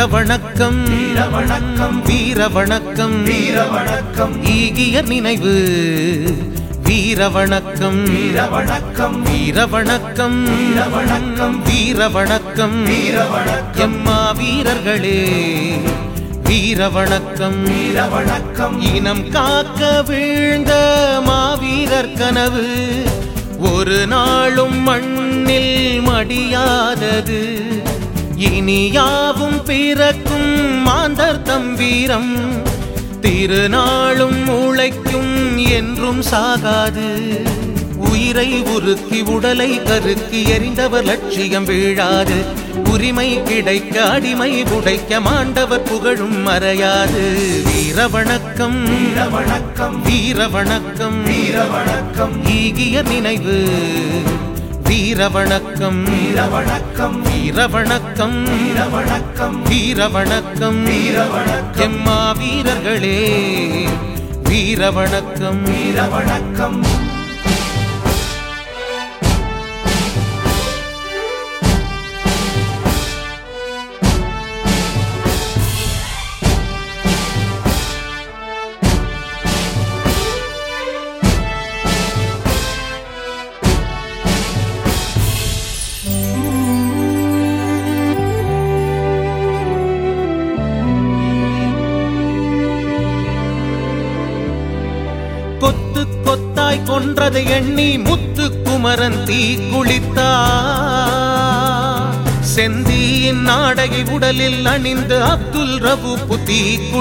வணக்கம் வீர வணக்கம் வீர வணக்கம் வீர வணக்கம் ஈகிய நினைவு வீர வணக்கம் வீர வணக்கம் வீர வணக்கம் வீர வணக்கம் வீர வணக்கம் வீர வணக்கம் எம்மா வீரர்களே வீர வணக்கம் வீர வணக்கம் இனம் காக்க வீழ்ந்த மாவீரர் கனவு ஒரு நாளும் மண்ணில் மடியாதது இனியாவும் பிறக்கும் மாந்தர் தம்பீரம் திருநாளும் உழைக்கும் என்றும் சாகாது உயிரை உருக்கி உடலை கருக்கி எரிந்தவர் லட்சியம் வீழாது உரிமை கிடைக்க அடிமை உடைக்க மாண்டவர் புகழும் மறையாது வீர வணக்கம் வீர வணக்கம் வீர வணக்கம் வீர வணக்கம் ஈகிய நினைவு வீர வணக்கம் வீர வணக்கம் வீர வணக்கம் வீர வணக்கம் வீர வணக்கம் வீர வணக்கம் எம்மா வீரர்களே வீர வணக்கம் வீர வணக்கம் கொத்து கொத்தாய் கொன்றதை எண்ணி முத்து குமரன் தீ குளித்தார் செந்தியின் நாடகை உடலில் அணிந்து அப்துல் ரபு தீ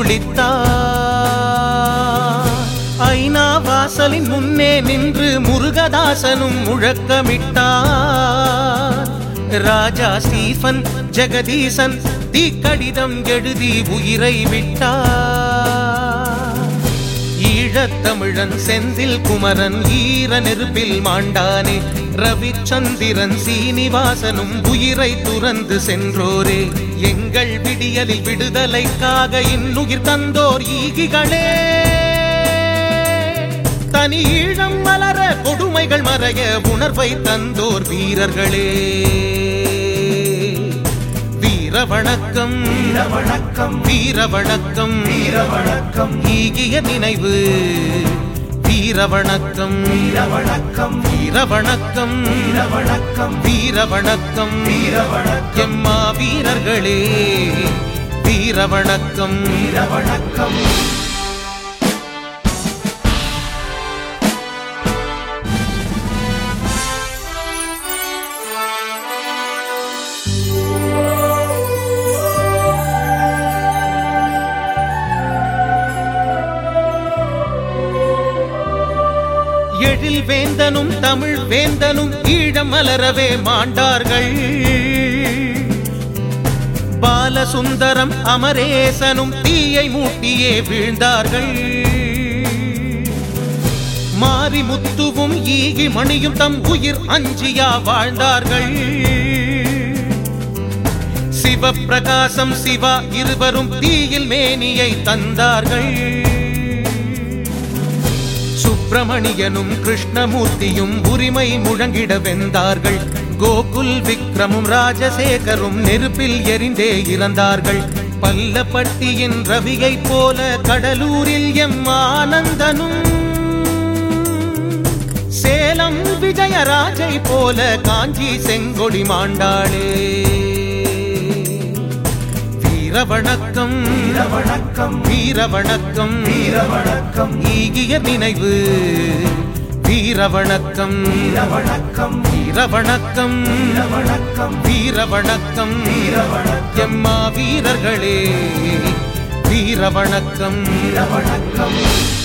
குளித்தார் ஐநா வாசலின் முன்னே நின்று முருகதாசனும் முழக்கமிட்டார் ராஜா ஸ்டீஃபன் ஜெகதீசன் தீ கடிதம் எழுதி உயிரை விட்டார் ஈழத்தமிழன் செந்தில் குமரன் ஈர நெருப்பில் மாண்டானே ரவிச்சந்திரன் சீனிவாசனும் உயிரை துறந்து சென்றோரே எங்கள் விடியலில் விடுதலைக்காக இன்னுயிர் தந்தோர் ஈகிகளே தனி ஈழம் மலர கொடுமைகள் மறைய உணர்வை தந்தோர் வீரர்களே வீர வணக்கம் வீர வணக்கம் வீர வணக்கம் வீர வணக்கம் ஈகிய நினைவு வீர வணக்கம் வீர வணக்கம் வீர வணக்கம் வீர வணக்கம் வீர வணக்கம் வீர வணக்கம் எம்மா வீரர்களே வீர வணக்கம் வீர வணக்கம் எழில் வேந்தனும் தமிழ் வேந்தனும் ஈழம் மலரவே மாண்டார்கள் பாலசுந்தரம் அமரேசனும் தீயை மூட்டியே வீழ்ந்தார்கள் மாரிமுத்துவும் ஈகி மணியும் தம் உயிர் அஞ்சியா வாழ்ந்தார்கள் சிவப்பிரகாசம் சிவா இருவரும் தீயில் மேனியை தந்தார்கள் சுப்பிரமணியனும் கிருஷ்ணமூர்த்தியும் உரிமை முழங்கிட வெந்தார்கள் கோகுல் விக்ரமும் ராஜசேகரும் நெருப்பில் எரிந்தே இறந்தார்கள் பல்லப்பட்டியின் ரவியைப் போல கடலூரில் எம் ஆனந்தனும் சேலம் விஜயராஜை போல காஞ்சி செங்கொடி மாண்டாளே வீர வணக்கம் வீர வணக்கம் வீர வணக்கம் வீர வணக்கம் ஈகிய நினைவு வீர வணக்கம் வீர வணக்கம் வீர வணக்கம் வீர வணக்கம் வீர வணக்கம் வீர வணக்கம் எம்மா வீரர்களே வீர வணக்கம் வீர வணக்கம்